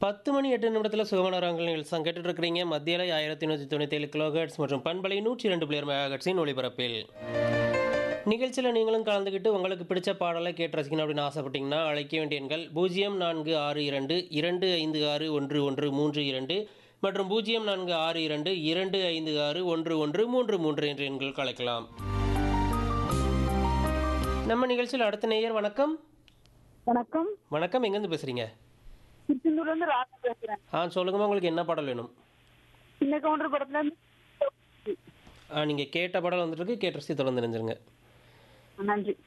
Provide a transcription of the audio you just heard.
பத்து மணி எட்டு நிமிடத்தில் சுகமான ரங்கள் நிகழ்ச்சி கேட்டுட்டு இருக்கிறீங்க மத்தியில் ஆயிரத்தி நூற்றி தொண்ணூற்றி ஏழு கிலோஹெட்ஸ் மற்றும் பண்பலை நூற்றி ரெண்டு பிளேயர் மெகாஹெட்ஸின் ஒளிபரப்பில் நிகழ்ச்சியில் நீங்களும் கலந்துக்கிட்டு உங்களுக்கு பிடிச்ச பாடலை கேட்டு ரசிக்கணும் அப்படின்னு ஆசைப்பட்டீங்கன்னா அழைக்க வேண்டிய எண்கள் பூஜ்ஜியம் நான்கு ஆறு இரண்டு இரண்டு ஐந்து ஆறு ஒன்று ஒன்று மூன்று இரண்டு மற்றும் பூஜ்ஜியம் நான்கு ஆறு இரண்டு இரண்டு ஐந்து ஆறு ஒன்று ஒன்று மூன்று மூன்று என்ற எண்களுக்கு அழைக்கலாம் நம்ம நிகழ்ச்சியில் அடுத்த நேயர் வணக்கம் வணக்கம் வணக்கம் எங்கேருந்து பேசுகிறீங்க திருச்செந்தூர்ல இருந்து ராதா பேசுறேன் ஆ சொல்லுங்கம்மா உங்களுக்கு என்ன பாடல் வேணும் சின்ன கவுண்டர் படத்துல இருந்து ஆ நீங்கள் கேட்ட பாடல் வந்துட்டு இருக்கு கேட்டு ரசி தொடர்ந்து நினைஞ்சிருங்க நன்றி